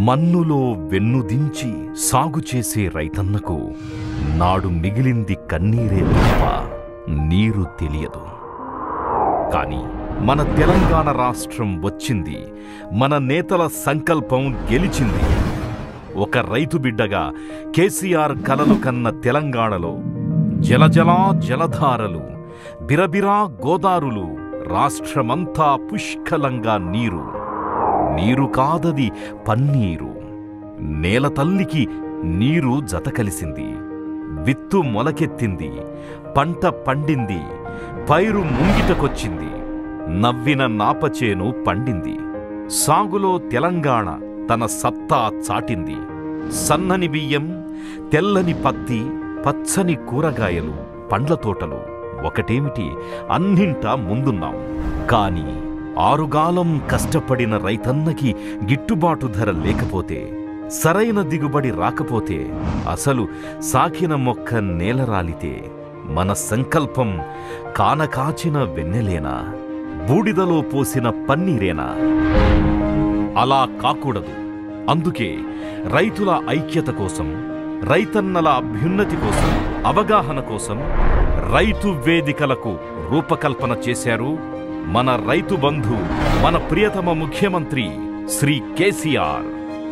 మన్నులో వెన్నుదించి సాగు చేసే రైతన్నకు నాడు మిగిలింది కన్నీరే తప్ప నీరు తెలియదు కానీ మన తెలంగాణ రాష్ట్రం వచ్చింది మన నేతల సంకల్పం గెలిచింది ఒక రైతు బిడ్డగా కేసీఆర్ కలలు కన్న తెలంగాణలో జలజలా జలధారలు బిరబిరా గోదారులు రాష్ట్రమంతా పుష్కలంగా నీరు నీరు కాదది పన్నీరు నేల తల్లికి నీరు జత కలిసింది విత్తు మొలకెత్తింది పంట పండింది పైరు ముంగిటకొచ్చింది నవ్విన నాపచేను పండింది సాగులో తెలంగాణ తన సత్తా చాటింది సన్నని బియ్యం తెల్లని పత్తి పచ్చని కూరగాయలు పండ్ల తోటలు ఒకటేమిటి అన్నింటా ముందున్నాం కాని ఆరుగాలం కష్టపడిన రైతన్నకి గిట్టుబాటు ధర లేకపోతే సరైన దిగుబడి రాకపోతే అసలు సాకిన మొక్క నేలరాలితే మన సంకల్పం కానకాచిన వెన్నెలేనా బూడిదలో పోసిన పన్నీరేనా అలా కాకూడదు అందుకే రైతుల ఐక్యత కోసం రైతన్నల అభ్యున్నతి కోసం అవగాహన కోసం రైతు వేదికలకు రూపకల్పన చేశారు మన రైతు బంధు మన ప్రియతమ ముఖ్యమంత్రి శ్రీ కేసీఆర్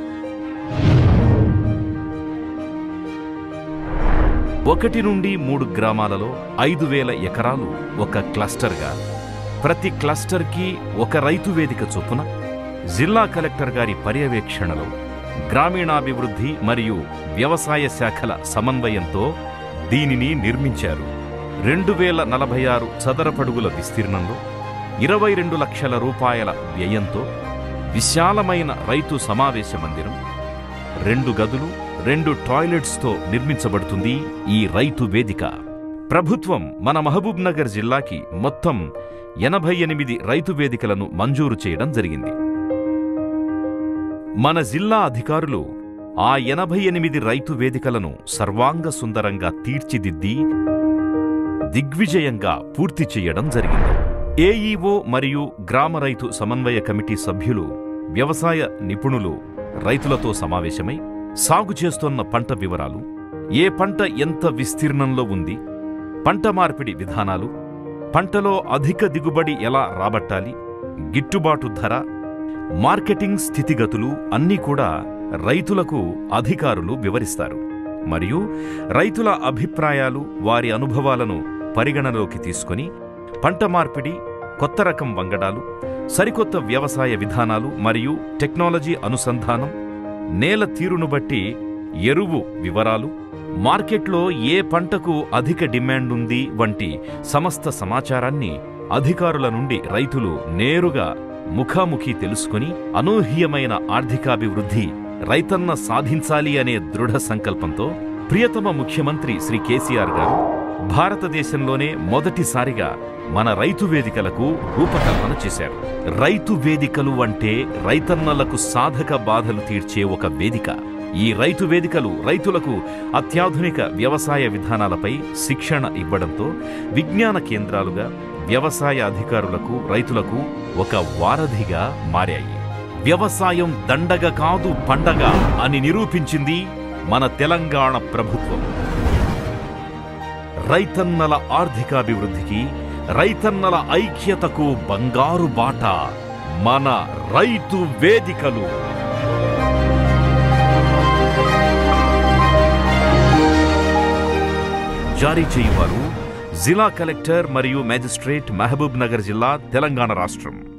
ఒకటి నుండి మూడు గ్రామాలలో ఐదు వేల ఎకరాలు ఒక క్లస్టర్గా ప్రతి క్లస్టర్కి ఒక రైతు వేదిక చొప్పున జిల్లా కలెక్టర్ గారి పర్యవేక్షణలో గ్రామీణాభివృద్ధి మరియు వ్యవసాయ శాఖల సమన్వయంతో దీనిని నిర్మించారు రెండు వేల నలభై ఆరు చదరపడుగుల విస్తీర్ణంలో ఇరవై రెండు లక్షల రూపాయల వ్యయంతో విశాలమైన రైతు సమావేశ మందిరం రెండు గదులు రెండు టాయిలెట్స్తో నిర్మించబడుతుంది ఈ రైతు వేదిక ప్రభుత్వం మన మహబూబ్ నగర్ జిల్లాకి మొత్తం ఎనభై ఎనిమిది రైతు వేదికలను మంజూరు చేయడం జరిగింది మన జిల్లా అధికారులు ఆ ఎనభై ఎనిమిది రైతు వేదికలను సర్వాంగ సుందరంగా తీర్చిదిద్ది దిగ్విజయంగా పూర్తి చేయడం జరిగింది ఏఈఓ మరియు గ్రామ రైతు సమన్వయ కమిటీ సభ్యులు వ్యవసాయ నిపుణులు రైతులతో సమావేశమై సాగు చేస్తున్న పంట వివరాలు ఏ పంట ఎంత విస్తీర్ణంలో ఉంది పంట మార్పిడి విధానాలు పంటలో అధిక దిగుబడి ఎలా రాబట్టాలి గిట్టుబాటు ధర మార్కెటింగ్ స్థితిగతులు అన్నీ కూడా రైతులకు అధికారులు వివరిస్తారు మరియు రైతుల అభిప్రాయాలు వారి అనుభవాలను పరిగణలోకి తీసుకొని పంట మార్పిడి కొత్త రకం వంగడాలు సరికొత్త వ్యవసాయ విధానాలు మరియు టెక్నాలజీ అనుసంధానం నేల తీరును బట్టి ఎరువు వివరాలు మార్కెట్లో ఏ పంటకు అధిక డిమాండ్ ఉంది వంటి సమస్త సమాచారాన్ని అధికారుల నుండి రైతులు నేరుగా ముఖాముఖి తెలుసుకొని అనూహ్యమైన ఆర్థికాభివృద్ధి రైతన్న సాధించాలి అనే దృఢ సంకల్పంతో ప్రియతమ ముఖ్యమంత్రి శ్రీ కేసీఆర్ గారు భారతదేశంలోనే మొదటిసారిగా మన రైతు వేదికలకు రూపకల్పన చేశారు రైతు వేదికలు అంటే రైతన్నలకు సాధక బాధలు తీర్చే ఒక వేదిక ఈ రైతు వేదికలు రైతులకు అత్యాధునిక వ్యవసాయ విధానాలపై శిక్షణ ఇవ్వడంతో విజ్ఞాన కేంద్రాలుగా వ్యవసాయ అధికారులకు రైతులకు ఒక వారధిగా మారాయి వ్యవసాయం దండగ కాదు పండగ అని నిరూపించింది మన తెలంగాణ ప్రభుత్వం రైతన్నల ఆర్థికాభివృద్ధికి రైతన్నల ఐక్యతకు బంగారు బాట మన రైతు వేదికలు జారీ చేయువారు జిల్లా కలెక్టర్ మరియు మేజిస్ట్రేట్ మహబూబ్ నగర్ జిల్లా తెలంగాణ రాష్ట్రం